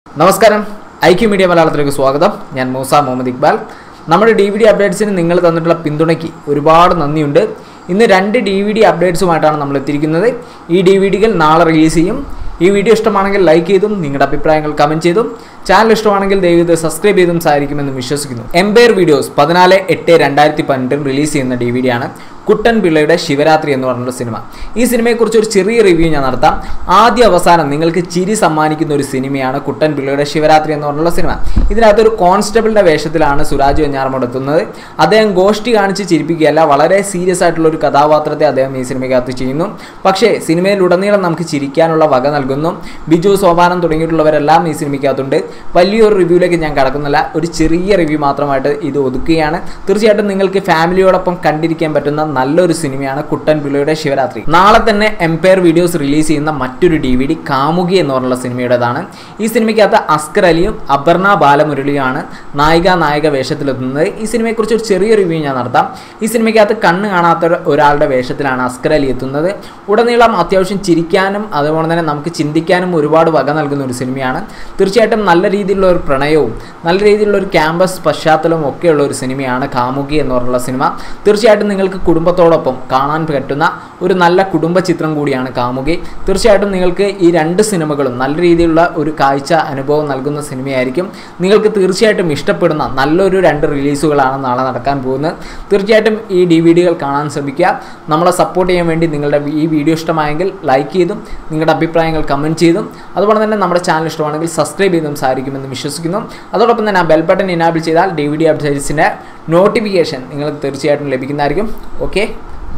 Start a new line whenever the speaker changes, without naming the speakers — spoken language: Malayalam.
നമസ്കാരം ഐക്യു മീഡിയ മലയാളത്തിലേക്ക് സ്വാഗതം ഞാൻ മൂസ മുഹമ്മദ് ഇക്ബാൽ നമ്മുടെ ഡി വി ഡി അപ്ഡേറ്റ്സിന് നിങ്ങൾ തന്നിട്ടുള്ള പിന്തുണയ്ക്ക് ഒരുപാട് നന്ദിയുണ്ട് ഇന്ന് രണ്ട് ഡി വി ഡി അപ്ഡേറ്റ്സുമായിട്ടാണ് നമ്മൾ എത്തിയിരിക്കുന്നത് ഈ ഡി വി ഡികൾ നാളെ റിലീസ് ചെയ്യും ഈ വീഡിയോ ഇഷ്ടമാണെങ്കിൽ ലൈക്ക് ചെയ്തും നിങ്ങളുടെ അഭിപ്രായങ്ങൾ കമൻറ്റ് ചെയ്തും ചാനൽ ഇഷ്ടമാണെങ്കിൽ ദയവ് ഇത് സബ്സ്ക്രൈബ് ചെയ്തും സഹായിക്കുമെന്ന് വിശ്വസിക്കുന്നു എംപയർ വീഡിയോസ് പതിനാല് എട്ട് രണ്ടായിരത്തി പന്ത്രണ്ടിൽ റിലീസ് ചെയ്യുന്ന ഡി വി ഡി ആണ് കുട്ടൻ പിള്ളയുടെ ശിവരാത്രി എന്ന് പറഞ്ഞൊരു സിനിമ ഈ സിനിമയെക്കുറിച്ച് ഒരു ചെറിയ റിവ്യൂ ഞാൻ നടത്താം ആദ്യ അവസാനം നിങ്ങൾക്ക് ചിരി സമ്മാനിക്കുന്ന ഒരു സിനിമയാണ് കുട്ടൻ പിള്ളയുടെ ശിവരാത്രി എന്ന് പറഞ്ഞുള്ള സിനിമ ഇതിനകത്തൊരു കോൺസ്റ്റബിളിന്റെ വേഷത്തിലാണ് സുരാജ് വെഞ്ഞാറമ്മോട് എത്തുന്നത് അദ്ദേഹം ഗോഷ്ടി കാണിച്ച് ചിരിപ്പിക്കുകയല്ല വളരെ സീരിയസ് ആയിട്ടുള്ള ഒരു കഥാപാത്രത്തെ അദ്ദേഹം ഈ സിനിമയ്ക്കകത്ത് ചെയ്യുന്നു പക്ഷേ സിനിമയിലുടനീളം നമുക്ക് ചിരിക്കാനുള്ള വക നൽകുന്നു ബിജു സോപാനം തുടങ്ങിയിട്ടുള്ളവരെല്ലാം ഈ സിനിമയ്ക്കകത്തുണ്ട് വലിയൊരു റിവ്യൂയിലേക്ക് ഞാൻ കടക്കുന്നില്ല ഒരു ചെറിയ റിവ്യൂ മാത്രമായിട്ട് ഇത് ഒതുക്കുകയാണ് തീർച്ചയായിട്ടും നിങ്ങൾക്ക് ഫാമിലിയോടൊപ്പം കണ്ടിരിക്കാൻ പറ്റുന്ന നല്ലൊരു സിനിമയാണ് കുട്ടൻ പിള്ളയുടെ ശിവരാത്രി നാളെ തന്നെ എംപയർ വീഡിയോസ് റിലീസ് ചെയ്യുന്ന മറ്റൊരു ഡി വി ഡി കാമുകി എന്ന് പറഞ്ഞുള്ള സിനിമയുടേതാണ് ഈ സിനിമയ്ക്കകത്ത് അസ്കർ അലിയും അപർണ ബാലമുരളിയുമാണ് നായിക നായക വേഷത്തിലെത്തുന്നത് ഈ സിനിമയെക്കുറിച്ച് ഒരു ചെറിയ റിവ്യൂ ഞാൻ നടത്താം ഈ സിനിമയ്ക്കകത്ത് കണ്ണ് കാണാത്ത ഒരു- ഒരാളുടെ വേഷത്തിലാണ് അസ്കർ അലി എത്തുന്നത് ഉടനീളം അത്യാവശ്യം ചിരിക്കാനും അതുപോലെ തന്നെ നമുക്ക് ചിന്തിക്കാനും ഒരുപാട് വക നൽകുന്ന ഒരു സിനിമയാണ് തീർച്ചയായിട്ടും നല്ല രീതിയിലുള്ള ഒരു പ്രണയവും നല്ല രീതിയിലുള്ള ഒരു ക്യാമ്പസ് പശ്ചാത്തലവും ഒക്കെയുള്ള ഒരു സിനിമയാണ് കാമുകി എന്ന് പറഞ്ഞുള്ള സിനിമ തീർച്ചയായിട്ടും നിങ്ങൾക്ക് കുടുംബത്തോടൊപ്പം കാണാൻ പറ്റുന്ന ഒരു നല്ല കുടുംബ ചിത്രം കൂടിയാണ് കാമുകി തീർച്ചയായിട്ടും നിങ്ങൾക്ക് ഈ രണ്ട് സിനിമകളും നല്ല രീതിയിലുള്ള ഒരു കാഴ്ച അനുഭവം നൽകുന്ന സിനിമയായിരിക്കും നിങ്ങൾക്ക് തീർച്ചയായിട്ടും ഇഷ്ടപ്പെടുന്ന നല്ലൊരു രണ്ട് റിലീസുകളാണ് നാളെ നടക്കാൻ പോകുന്നത് തീർച്ചയായിട്ടും ഈ ഡി വി ഡികൾ കാണാൻ ശ്രമിക്കുക നമ്മളെ സപ്പോർട്ട് ചെയ്യാൻ വേണ്ടി നിങ്ങളുടെ ഈ വീഡിയോ ഇഷ്ടമായെങ്കിൽ ലൈക്ക് ചെയ്തും നിങ്ങളുടെ അഭിപ്രായങ്ങൾ കമൻറ്റ് ചെയ്തും അതുപോലെ തന്നെ നമ്മുടെ ചാനൽ ഇഷ്ടമാണെങ്കിൽ സബ്സ്ക്രൈബ് ചെയ്തും സാധിക്കുമെന്ന് വിശ്വസിക്കുന്നു അതോടൊപ്പം തന്നെ ആ ബെൽ ബട്ടൺ ഇനാബിൾ ചെയ്താൽ ഡി വി ഡി അപ്ഡേറ്റ്സിൻ്റെ നോട്ടിഫിക്കേഷൻ നിങ്ങൾക്ക് തീർച്ചയായിട്ടും ലഭിക്കുന്നതായിരിക്കും ഓക്കെ